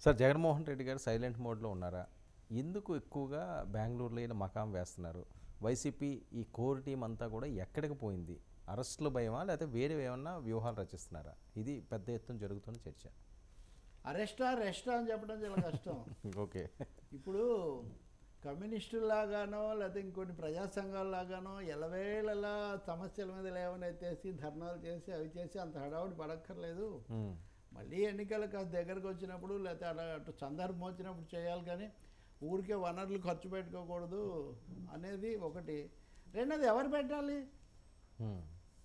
Sir Jaganmohan Reddy గారు silent మోడ్లో ఉన్నారా ఎందుకు ఎక్కువగా బెంగళూరులో ఈయన మకాం వేస్తున్నారు వైసీపీ ఈ కోర్ టీం అంతా కూడా ఎక్కడికి పోయింది అరెస్టుల భయమా లేకపోతే వేరే ఏమన్నా వ్యూహాలు రచిస్తున్నారా ఇది పెద్ద ఎత్తున జరుగుతున్న చర్చ అరెస్టా రెస్టా అని చెప్పడం చాలా కష్టం ఓకే ఇప్పుడు కమ్యూనిస్టులాగానో లేకపోతే ఇంకొన్ని ప్రజా సంఘాల్లాగానో ఎలవేళలా సమస్యల మీద లేవనెత్తేసి ధర్నాలు చేసి అవి చేసి అంత హడావుడి పడక్కర్లేదు మ్మ్. మళ్ళీ ఎన్నికలు కాస్త దగ్గరకు వచ్చినప్పుడు లేకపోతే అలా అటు సందర్భం వచ్చినప్పుడు చేయాలి కానీ ఊరికే వనరులు ఖర్చు పెట్టుకోకూడదు అనేది ఒకటి రెండోది ఎవరు పెట్టాలి మ్మ్.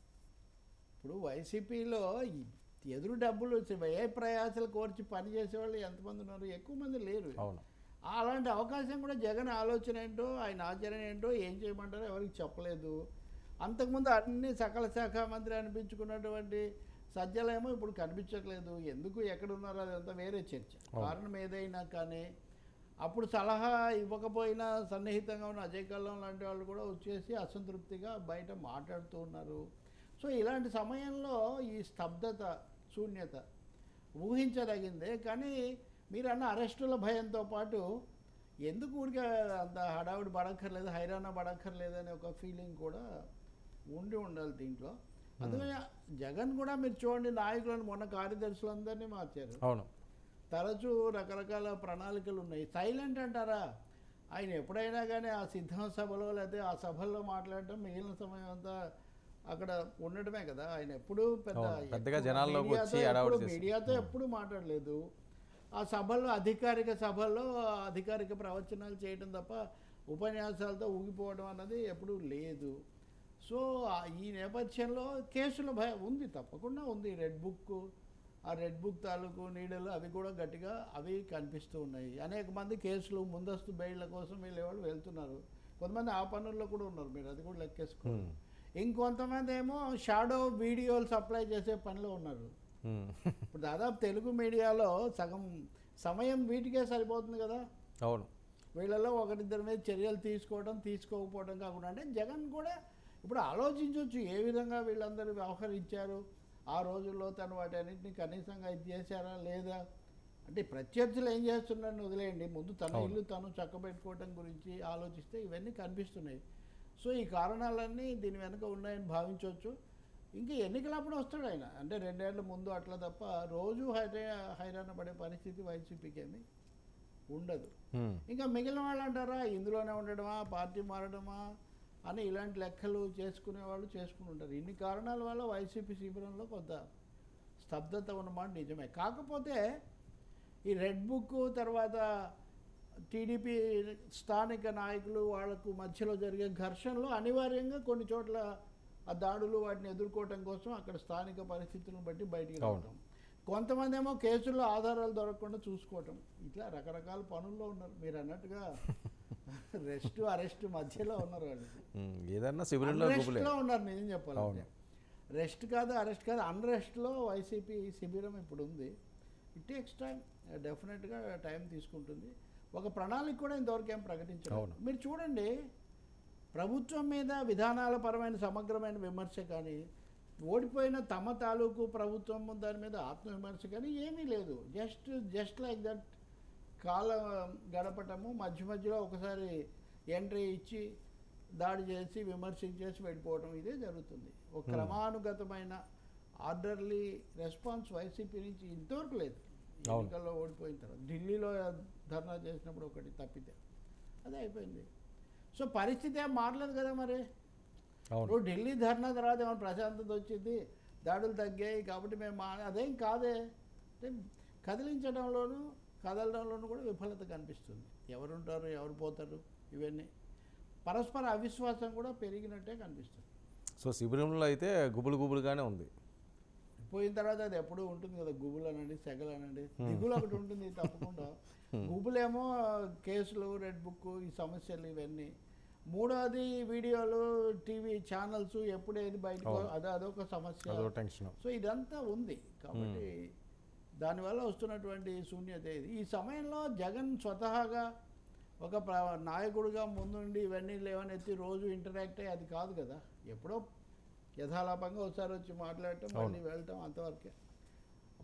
ఇప్పుడు వైసీపీలో ఈ ఎదురు డబ్బులు ఏ ప్రయాసాలు కోర్చి పని చేసేవాళ్ళు ఎంతమంది ఉన్నారు ఎక్కువ మంది లేరు అవును అలాంటి అవకాశం కూడా జగన్ ఆలోచన ఏంటో ఆయన ఆచరణ ఏంటో ఏం చేయమంటారో ఎవరికి చెప్పలేదు అంతకుముందు అన్ని సకల శాఖ మంత్రి అనిపించుకున్నటువంటి సజ్జలేమో ఇప్పుడు కనిపించట్లేదు ఎందుకు ఎక్కడ ఉన్నారో అదంతా వేరే చర్చ అవును. కారణం ఏదైనా కానీ అప్పుడు సలహా ఇవ్వకపోయినా సన్నిహితంగా ఉన్న అజయ్ కల్లం లాంటి వాళ్ళు కూడా వచ్చేసి అసంతృప్తిగా బయట మాట్లాడుతూ ఉన్నారు సో ఇలాంటి సమయంలో ఈ స్తబ్దత శూన్యత ఊహించదగిందే కానీ మీరు అన్న అరెస్టుల భయంతో పాటు ఎందుకు ఊరికే అంత హడావుడి పడక్కర్లేదు హైరాణ పడక్కర్లేదు అనే ఒక ఫీలింగ్ కూడా ఉండి ఉండాలి దీంట్లో అందుకని జగన్ కూడా మీరు చూడండి నాయకులను మొన్న కార్యదర్శులందరినీ మార్చారు అవును తరచూ రకరకాల ప్రణాళికలు ఉన్నాయి సైలెంట్ అంటారా ఆయన ఎప్పుడైనా కానీ ఆ సిద్ధం సభలో లేకపోతే ఆ సభల్లో మాట్లాడటం మిగిలిన సమయం అంతా అక్కడ ఉండటమే కదా ఆయన ఎప్పుడు పెద్ద అవును. పెద్దగా ఎక్కువ జనాల్లోకి వచ్చి మీడియాతో హడావుడి ఎప్పుడు- చేసి- మీడియాతో ఎప్పుడు మాట్లాడలేదు ఆ సభల్లో అధికారిక సభల్లో అధికారిక ప్రవచనాలు చేయడం తప్ప ఉపన్యాసాలతో ఊగిపోవడం అన్నది ఎప్పుడూ లేదు సో ఆ- ఈ నేపథ్యంలో కేసుల భయం ఉంది తప్పకుండా ఉంది రెడ్ బుక్ ఆ రెడ్ బుక్ తాలూకు నీడలు అవి కూడా గట్టిగా అవి కనిపిస్తూ ఉన్నాయి అనేక మంది కేసులు ముందస్తు బెయిళ్ల కోసం వెళ్ళేవాళ్ళు వెళ్తున్నారు కొంతమంది ఆ పనుల్లో కూడా ఉన్నారు మీరు అది కూడా లెక్కేసుకోండి మ్మ్. ఇంకొంతమంది ఏమో షాడో వీడియోలు సప్లై చేసే పనిలో ఉన్నారు మ్మ్. ఇప్పుడు దాదాపు తెలుగు మీడియాలో సగం సమయం వీటికే సరిపోతుంది కదా అవును వీళ్ళలో ఒకరిద్దరి మీద చర్యలు తీసుకోవడం తీసుకోకపోవడం కాకుండా అంటే జగన్ కూడా ఇప్పుడు ఆలోచించవచ్చు ఏ విధంగా వీళ్ళందరూ వ్యవహరించారు ఆ రోజుల్లో తను వాటన్నిటిని కనీసంగా ఇది చేశారా లేదా అంటే ప్రత్యర్థులు ఏం చేస్తున్నారని వదిలేయండి ముందు తన అవును. ఇల్లు తను చక్కబెట్టుకోవడం గురించి ఆలోచిస్తే ఇవన్నీ కనిపిస్తున్నాయి సో ఈ కారణాలన్నీ దీని వెనుక ఉన్నాయని భావించవచ్చు ఇంకా ఎన్నికలప్పుడు వస్తాడు ఆయన అంటే రెండేళ్ల ముందు అట్లా తప్ప రోజు హైరా హైరాణ పడే పరిస్థితి వైసీపీకి ఏమి ఉండదు మ్మ్. ఇంకా మిగిలిన వాళ్ళు అంటారా ఇందులోనే ఉండడమా పార్టీ మారడమా అని ఇలాంటి లెక్కలు చేసుకునే వాళ్ళు చేసుకుని ఉంటారు ఇన్ని కారణాల వల్ల వైసీపీ శిబిరంలో కొంత స్తబ్దత ఉన్నమాట నిజమే కాకపోతే ఈ రెడ్ బుక్ తర్వాత టీడీపీ స్థానిక నాయకులు వాళ్లకు మధ్యలో జరిగే ఘర్షణలో అనివార్యంగా కొన్ని చోట్ల ఆ దాడులు వాటిని ఎదుర్కోవటం కోసం అక్కడ స్థానిక పరిస్థితులను బట్టి బయటికి అవును. రావడం కొంతమంది ఏమో కేసుల్లో ఆధారాలు దొరకకుండా చూసుకోవటం ఇట్లా రకరకాల పనుల్లో ఉన్నారు మీరు అన్నట్టుగా రెస్ట్ అరెస్ట్ మధ్యలో ఉన్నారు వాళ్ళు మ్మ్. ఏదన్నా శిబిరంలో గుబులే అన్రెస్ట్లో ఉన్నారు నిజం చెప్పాలంటే అవును. రెస్ట్ కాదు అరెస్ట్ కాదు అన్రెస్ట్లో వైసీపీ శిబిరం ఇప్పుడు ఉంది ఇట్ టేక్స్ టైం డెఫినెట్గా టైం తీసుకుంటుంది ఒక ప్రణాళిక కూడా ఇంతవరకు ఏం ప్రకటించారు అవును. మీరు చూడండి ప్రభుత్వం మీద విధానాల పరమైన సమగ్రమైన విమర్శ కానీ ఓడిపోయిన తమ తాలూకు ప్రభుత్వం దాని మీద ఆత్మవిమర్శ కానీ ఏమీ లేదు జస్ట్ జస్ట్ లైక్ దట్ కాలం గడపటము మధ్య మధ్యలో ఒకసారి ఎంట్రీ ఇచ్చి దాడి చేసి విమర్శించేసి వెళ్ళిపోవడం ఇదే జరుగుతుంది ఒక Hmm. క్రమానుగతమైన ఆర్డర్లీ రెస్పాన్స్ వైసీపీ నుంచి ఇంతవరకు లేదు అవును. ఎన్నికల్లో ఓడిపోయిన తర్వాత ఢిల్లీలో ధర్నా చేసినప్పుడు ఒకటి తప్పితే అదే అయిపోయింది సో పరిస్థితి ఏం మారలేదు కదా మరి అవును ఇప్పుడు ఢిల్లీ ధర్నా తర్వాత ఏమైనా ప్రశాంతత వచ్చింది దాడులు తగ్గాయి కాబట్టి మేము మా అదేం కాదే అంటే కదిలించడంలోనూ కదలడంలోనూ కూడా విఫలత కనిపిస్తుంది ఎవరు ఉంటారు ఎవరు పోతారు ఇవన్నీ పరస్పర అవిశ్వాసం కూడా పెరిగినట్టే కనిపిస్తుంది సో శిబిరంలో అయితే గుబులు గుబులుగానే ఉంది పోయిన తర్వాత అది ఎప్పుడూ ఉంటుంది కదా గుబులు అనండి సెగలు అనండి Hmm. దిగులు ఒకటి ఉంటుంది తప్పకుండా Hmm. గుబులేమో కేసులు రెడ్ బుక్ ఈ సమస్యలు ఇవన్నీ మూడోది వీడియోలు టీవీ ఛానల్స్ ఎప్పుడేది బయటకు అవును. అది అదొక సమస్య అదో టెన్షన్ సో ఇదంతా ఉంది కాబట్టి దానివల్ల వస్తున్నటువంటి శూన్యత ఇది ఈ సమయంలో జగన్ స్వతహాగా ఒక ప్ర- నాయకుడిగా ముందుండి ఇవన్నీ లేవనెత్తి రోజు ఇంటరాక్ట్ అయ్యి అది కాదు కదా ఎప్పుడో యథాలాపంగా ఒకసారి వచ్చి మాట్లాడటం మళ్ళీ వెళ్ళటం అంతవరకే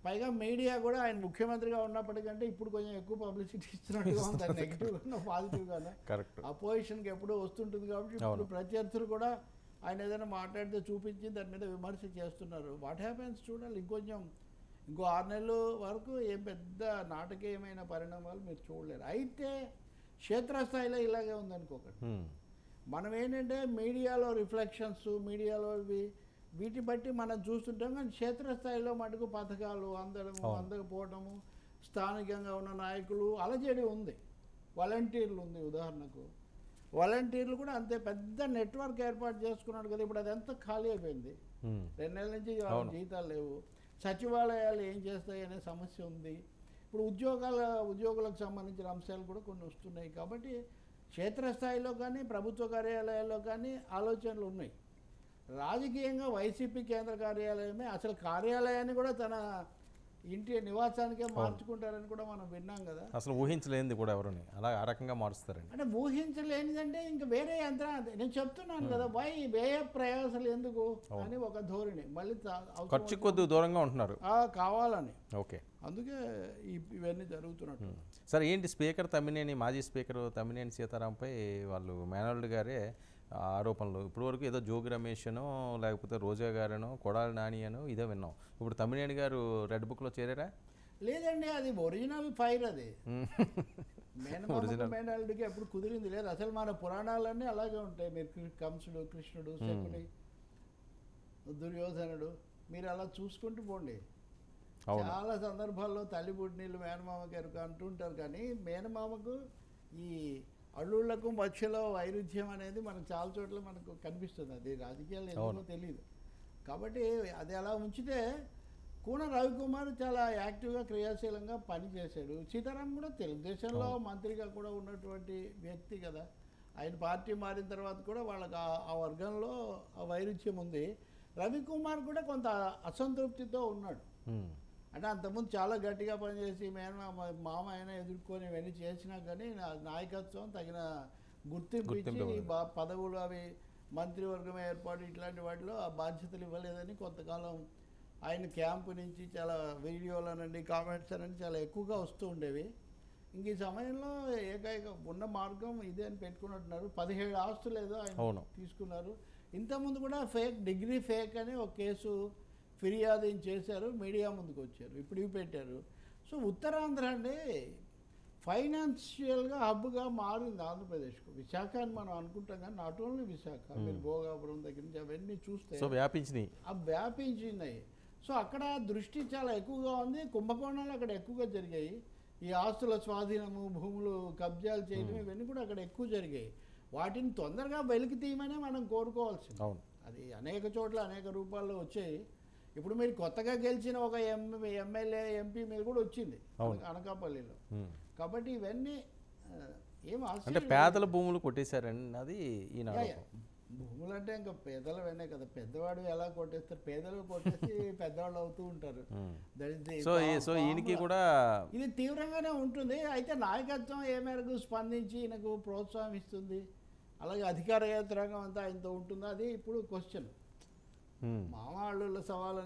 పైగా మీడియా కూడా ఆయన ముఖ్యమంత్రిగా ఉన్నప్పటికంటే ఇప్పుడు కొంచెం ఎక్కువ పబ్లిసిటీ ఇస్తున్నట్టుగా ఉంది నెగిటివ్గా పాజిటివ్గానే కరెక్ట్ అపోజిషన్కి ఎప్పుడూ వస్తుంటుంది కాబట్టి ఇప్పుడు అవును. ప్రత్యర్థులు కూడా ఆయన ఏదైనా మాట్లాడితే చూపించి దాని మీద విమర్శ చేస్తున్నారు వాట్ హ్యాపెన్స్ చూడాలి ఇంకొంచెం ఇంకో ఆరు నెలల వరకు ఏం పెద్ద నాటకీయమైన పరిణామాలు మీరు చూడలేరు అయితే క్షేత్రస్థాయిలో ఇలాగే ఉందనుకోకండి మనం ఏంటంటే మీడియాలో రిఫ్లెక్షన్స్ మీడియాలో ఇవి వీటి బట్టి మనం చూస్తుంటాం కానీ క్షేత్రస్థాయిలో మటుకు పథకాలు అందడము అవును. అందకపోవడము స్థానికంగా ఉన్న నాయకులు అలజడి ఉంది వాలంటీర్లు ఉంది ఉదాహరణకు వాలంటీర్లు కూడా అంతే పెద్ద నెట్వర్క్ ఏర్పాటు చేసుకున్నాడు కదా ఇప్పుడు అదంతా ఖాళీ అయిపోయింది రెండు నెలల నుంచి వాళ్ళకి అవును. జీతాలు లేవు సచివాలయాలు ఏం చేస్తాయి అనే సమస్య ఉంది ఇప్పుడు ఉద్యోగాల ఉద్యోగులకు సంబంధించిన అంశాలు కూడా కొన్ని వస్తున్నాయి కాబట్టి క్షేత్రస్థాయిలో కానీ ప్రభుత్వ కార్యాలయాల్లో కానీ ఆలోచనలు ఉన్నాయి రాజకీయంగా వైసీపీ కేంద్ర కార్యాలయమే అసలు కార్యాలయాన్ని కూడా తన ఇంటి నివాసానికే మార్చుకుంటారని కూడా మనం విన్నాం కదా అసలు ఊహించలేనిది కూడా ఎవరుని అలా ఆ రకంగా మారుస్తారండి అంటే ఊహించలేనిదంటే ఇంకా వేరే యంత్రం నేను చెప్తున్నాను కదా వై వ్యయ ప్రయాసాలు ఎందుకు అని ఒక ధోరణి మళ్ళీ తా- అవసరం ఖర్చు కొద్ది దూరంగా ఉంటున్నారు ఆ, కావాలని ఓకే అందుకే ఈ- ఇవన్నీ జరుగుతున్నట్టు సరే ఏంటి స్పీకర్ తమ్మినేని మాజీ స్పీకర్ తమ్మినేని సీతారాంపై వాళ్ళు మేనల్డ్ గారే ఆ ఆరోపణలు ఇప్పటి వరకు ఏదో జోగి రమేష్ను లేకపోతే రోజా గారను కొడాలి నాని అను ఇదే విన్నాం ఇప్పుడు తమ్మినేని గారు రెడ్ బుక్లో చేరారా లేదండి అది ఒరిజినల్ ఫైర్ అది మ్మ్. మేనమామకు Original. మేనల్లుడికి ఎప్పుడు కుదిరింది లేదు అసలు మన పురాణాలన్నీ అలాగే ఉంటాయి మీరు కృ- కంసుడు కృష్ణుడు శకుని దుర్యోధనుడు మీరు అలా చూసుకుంటూ పోండి అవును చాలా సందర్భాల్లో తల్లి పుట్టినీళ్ళు మేనమామకి ఎరుక అంటుంటారు కానీ మేనమామకు ఈ అల్లుళ్లకు మధ్యలో వైరుధ్యం అనేది మనకు చాలా చోట్ల మనకు కనిపిస్తుంది అది రాజకీయాలు ఎందుకో అవును. తెలియదు కాబట్టి అది అలా ఉంచితే కూన రవికుమార్ చాలా యాక్టివ్గా క్రియాశీలంగా పనిచేశాడు సీతారాం కూడా తెలుగుదేశంలో అవును. మంత్రిగా కూడా ఉన్నటువంటి వ్యక్తి కదా ఆయన పార్టీ మారిన తర్వాత కూడా వాళ్ళకి ఆ- ఆ వర్గంలో ఆ వైరుధ్యం ఉంది రవికుమార్ కూడా కొంత అసంతృప్తితో ఉన్నాడు మ్మ్. అంటే అంతకుముందు చాలా గట్టిగా పనిచేసి మేనమామ మామ అయినా ఎదుర్కొని ఇవన్నీ చేసినా కానీ నా నాయకత్వం తగిన గుర్తింపు గుర్తింపు ఇచ్చి ఇవ్వలేదు. బా పదవులు అవి మంత్రివర్గం ఏర్పాటు ఇట్లాంటి వాటిలో ఆ బాధ్యతలు ఇవ్వలేదని కొంతకాలం ఆయన క్యాంపు నుంచి చాలా వీడియోలు అనండి కామెంట్స్ అనండి చాలా ఎక్కువగా వస్తూ ఉండేవి ఇంక ఈ సమయంలో ఏకైక ఉన్న మార్గం ఇదే అని పెట్టుకున్నట్టున్నారు పదిహేడు ఆస్తులు ఏదో ఆయన అవును. తీసుకున్నారు ఇంతకుముందు కూడా ఫేక్ డిగ్రీ ఫేక్ అని ఒక కేసు ఫిర్యాదు ఏం చేశారు మీడియా ముందుకు వచ్చారు ఇప్పుడు ఇవి పెట్టారు సో ఉత్తరాంధ్ర అండి ఫైనాన్షియల్గా హబ్గా మారింది ఆంధ్రప్రదేశ్కు విశాఖ అని మనం అనుకుంటాం కానీ నాట్ ఓన్లీ విశాఖ మీరు భోగాపురం దగ్గర నుంచి అవన్నీ చూస్తే సో వ్యాపించినాయి ఆ వ్యాపించినాయి సో అక్కడ దృష్టి చాలా ఎక్కువగా ఉంది కుంభకోణాలు అక్కడ ఎక్కువగా జరిగాయి ఈ ఆస్తుల స్వాధీనము భూములు కబ్జాలు చేయడం ఇవన్నీ కూడా అక్కడ ఎక్కువ జరిగాయి వాటిని తొందరగా వెలికి తీయమనే మనం కోరుకోవాల్సింది అవును అది అనేక చోట్ల అనేక రూపాల్లో వచ్చాయి ఇప్పుడు మీరు కొత్తగా గెలిచిన ఒక ఎం ఎమ్మెల్యే ఎంపీ మీద కూడా వచ్చింది అవును. అనకాపల్లిలో మ్మ్. కాబట్టి ఇవన్నీ ఆ, ఏం అంటే ఆశ్చర్యం పేదల భూములు కొట్టేశారండి అది ఈనాడు యా, యా. భూములు అంటే ఇంకా పేదలవనే కదా పెద్దవాడు ఎలా కొట్టేస్తారు పేదలు కొట్టేసి పెద్దవాళ్ళు అవుతూ ఉంటారు That is the సో ఈ far- సో ఈయనకి formula. కూడా ఇది తీవ్రంగానే ఉంటుంది అయితే నాయకత్వం ఏ మేరకు స్పందించి ఈయనకు ప్రోత్సాహం ఇస్తుంది అలాగే అధికార యంత్రాంగం అంతా ఆయనతో ఉంటుందో అది ఇప్పుడు క్వశ్చన్ మ్మ్. మామ అల్లుళ్ళ సవాలు